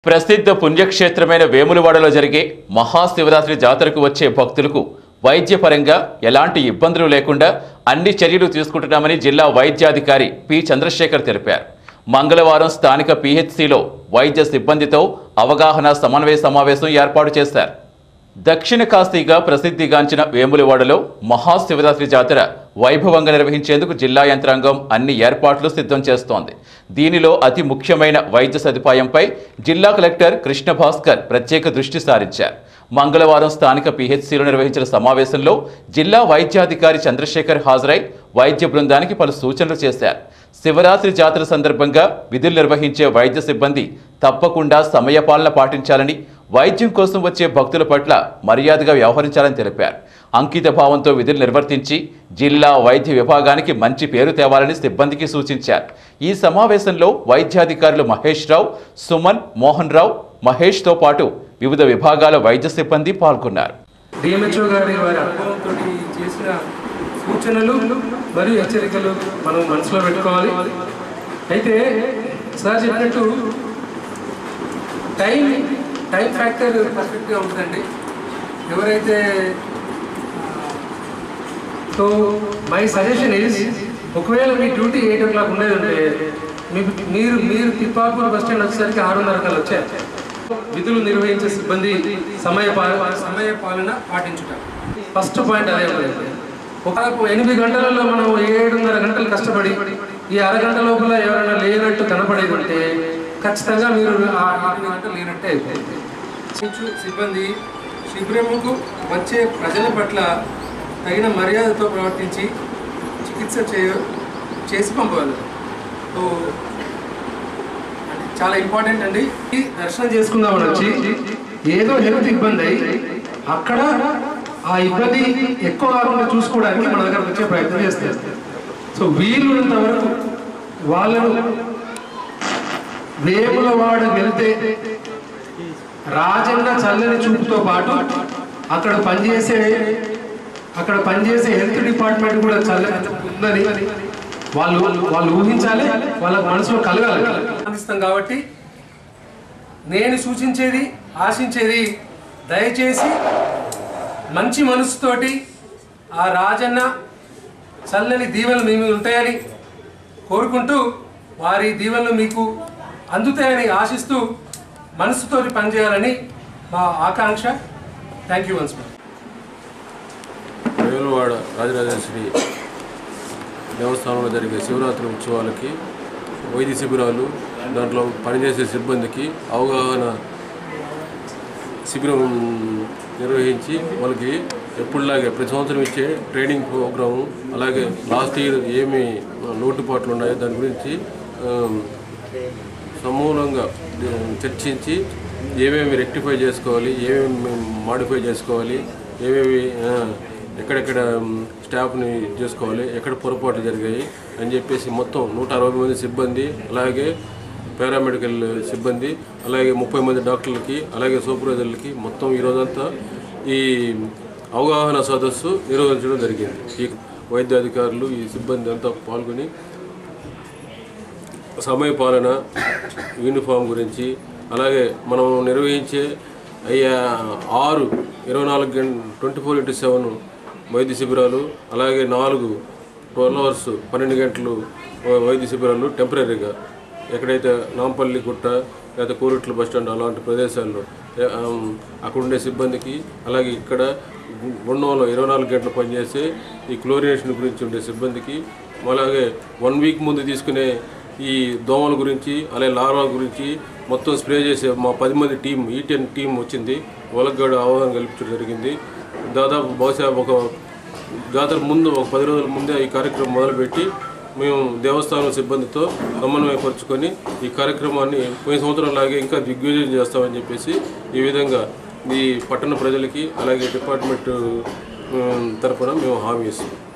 ప్రసిద్ధ పుణ్యక్షేత్రమైన వేములవాడలో జరిగే మహాశివరాత్రి జాతరకు వచ్చే భక్తులకు వైద్యపరంగా ఎలాంటి ఇబ్బందులు లేకుండా అన్ని చర్యలు తీసుకుంటున్నామని జిల్లా వైద్యాధికారి పి చంద్రశేఖర్ తెలిపారు మంగళవారం స్థానిక పిహెచ్సిలో వైద్య సిబ్బందితో అవగాహన సమన్వయ సమావేశం ఏర్పాటు చేశారు దక్షిణ కాశీగా ప్రసిద్ధిగాంచిన వేములవాడలో మహాశివరాత్రి జాతర వైభవంగా నిర్వహించేందుకు జిల్లా యంత్రాంగం అన్ని ఏర్పాట్లు సిద్ధం చేస్తోంది దీనిలో అతి ముఖ్యమైన వైద్య సదుపాయంపై జిల్లా కలెక్టర్ కృష్ణ భాస్కర్ ప్రత్యేక దృష్టి సారించారు మంగళవారం స్థానిక పిహెచ్సిలో నిర్వహించిన సమావేశంలో జిల్లా వైద్యాధికారి చంద్రశేఖర్ హాజరై వైద్య బృందానికి పలు సూచనలు చేశారు శివరాత్రి జాతర సందర్భంగా విధులు నిర్వహించే వైద్య సిబ్బంది తప్పకుండా సమయపాలన పాటించాలని వైద్యం కోసం వచ్చే భక్తుల పట్ల మర్యాదగా వ్యవహరించాలని తెలిపారు అంకిత భావంతో విధులు నిర్వర్తించి జిల్లా వైద్య విభాగానికి మంచి పేరు తేవాలని సిబ్బందికి సూచించారు ఈ సమావేశంలో వైద్యాధికారులు మహేష్ రావు సుమన్ మోహన్ రావు మహేష్తో పాటు వివిధ విభాగాల వైద్య సిబ్బంది పాల్గొన్నారు డిఎంహెచ్ఓ గారి వారి అనుభవంతో చేసిన సూచనలు మరియు హెచ్చరికలు మనం మనసులో పెట్టుకోవాలి అయితే సార్ చెప్పినట్టు టైం టైం ఫ్యాక్టర్ పర్ఫెక్ట్గా ఉంటుందండి ఎవరైతే సో మై సజెషన్ ఈజ్ ఒకవేళ మీ డ్యూటీ ఎయిట్ ఓ క్లాక్ ఉండేది ఉంటే మీ మీరు మీరు తిప్పాపూర్ బస్ స్టాండ్ వచ్చేసరికి ఆరున్నర కల్లా వచ్చారు విధులు నిర్వహించే సిబ్బంది సమయ పా- సమయ పాలన పాటించుట ఫస్ట్ పాయింట్ అదే ఉంటుంది ఒక ఎనిమిది గంటలలో మనం ఏడున్నర గంటలు కష్టపడి ఈ అరగంట లోపల ఎవరైనా లేనట్టు కనపడేది ఉంటే ఖచ్చితంగా మీరు ఆ ఎనిమిది గంటలు లేనట్టే అయిపోతుంది శిక్షు సిబ్బంది శిబిరముకు వచ్చే ప్రజల పట్ల తగిన మర్యాదతో ప్రవర్తించి చికిత్స చేయ చేసి పంపగలరు సో అంటే చాలా ఇంపార్టెంట్ అండి ఈ దర్శనం చేసుకుందామని వచ్చి ఏదో హెల్త్ ఇబ్బంది అయి అక్కడ ఆ ఇబ్బంది ఎక్కువ కాకుండా చూసుకోవడానికి మన దగ్గరకు వచ్చే ప్రయత్నం చేస్తారు సో వీలున్నంత వరకు వాళ్ళను వేములవాడ వెళ్తే రాజన్న చల్లని చూపుతో పాటు అక్కడ పనిచేసే అక్కడ పనిచేసే హెల్త్ డిపార్ట్మెంట్ కూడా చల్లని చూపు ఉందని వాళ్ళు వాళ్ళు ఊహించాలి వాళ్ళ మనసులో కలగాలి అందిస్తాం కాబట్టి నేను సూచించేది ఆశించేది దయచేసి మంచి మనసుతోటి ఆ రాజన్న చల్లని దీవెనలు మీ మీద ఉంటాయని కోరుకుంటూ వారి దీవెనలు మీకు అందుతాయని ఆశిస్తూ మనసుతోటి పనిచేయాలని మా ఆకాంక్ష thank you once Vemulawada Rajarajeshwari దేవస్థానంలో జరిగే శివరాత్రి ఉత్సవాలకి వైద్య శిబిరాలు దాంట్లో పనిచేసే సిబ్బందికి అవగాహన శిబిరం నిర్వహించి వాళ్ళకి ఎప్పుడులాగే ప్రతి సంవత్సరం ఇచ్చే ట్రైనింగ్ ప్రోగ్రాము అలాగే లాస్ట్ ఇయర్ ఏమి లోటుపాట్లు ఉన్నాయో దాని గురించి ఆ, సమూలంగా ఆ, చర్చించి ఏమేమి రెక్టిఫై చేసుకోవాలి ఏమేమి మాడిఫై చేసుకోవాలి ఏమేమి ఆ, ఎక్కడెక్కడ మ్, స్టాఫ్ని చేసుకోవాలి ఎక్కడ పొరపాట్లు జరిగాయి అని చెప్పేసి మొత్తం నూట అరవై మంది సిబ్బంది అలాగే పారామెడికల్ సిబ్బంది అలాగే ముప్పై మంది డాక్టర్లకి అలాగే సూపర్వైజర్లకి మొత్తం ఈ రోజంతా ఈ అవగాహన సదస్సు నిర్వహించడం జరిగింది ఈ వైద్యాధికారులు ఈ సిబ్బంది అంతా పాల్గొని సమయ పాలన యూనిఫామ్ గురించి అలాగే మనం నిర్వహించే అయ్యా ఆరు ఇరవై నాలుగు గంట ట్వంటీ ఫోర్ ఇంటూ సెవెన్ వైద్య శిబిరాలు అలాగే నాలుగు ట్వెల్వ్ అవర్స్ పన్నెండు గంటలు వైద్య శిబిరాలు టెంపరీగా ఎక్కడైతే నాంపల్లి గుట్ట లేదా కోరుట్ల బస్ స్టాండ్ అలాంటి ప్రదేశాల్లో ఏ, ఆమ్, అక్కడ ఉండే సిబ్బందికి అలాగే ఇక్కడ గు- గుండంలో ఇరవై నాలుగు గంటలు పనిచేసే ఈ క్లోరినేషన్ గురించి ఉండే సిబ్బందికి అలాగే వన్ వీక్ ముందు తీసుకునే ఈ దోమల గురించి అలాగే లార్వా గురించి మొత్తం స్ప్రే చేసే మా పది మంది టీం ఈ టెన్ టీం వచ్చింది వాళ్ళకి కూడా అవగాహన కల్పించడం జరిగింది దాదాపు బహుశా ఒక జాతర ముందు ఒక పది రోజుల ముందే ఈ కార్యక్రమం మొదలుపెట్టి మేము దేవస్థానం సిబ్బందితో సమన్వయపరుచుకొని ఈ కార్యక్రమాన్ని పోయిన సంవత్సరం లాగే ఇంకా దిగ్విజయం చేస్తామని చెప్పేసి ఈ విధంగా ఈ పట్టణ ప్రజలకి అలాగే డిపార్ట్మెంట్ ఉమ్, తరపున మేము హామీ ఇస్తాం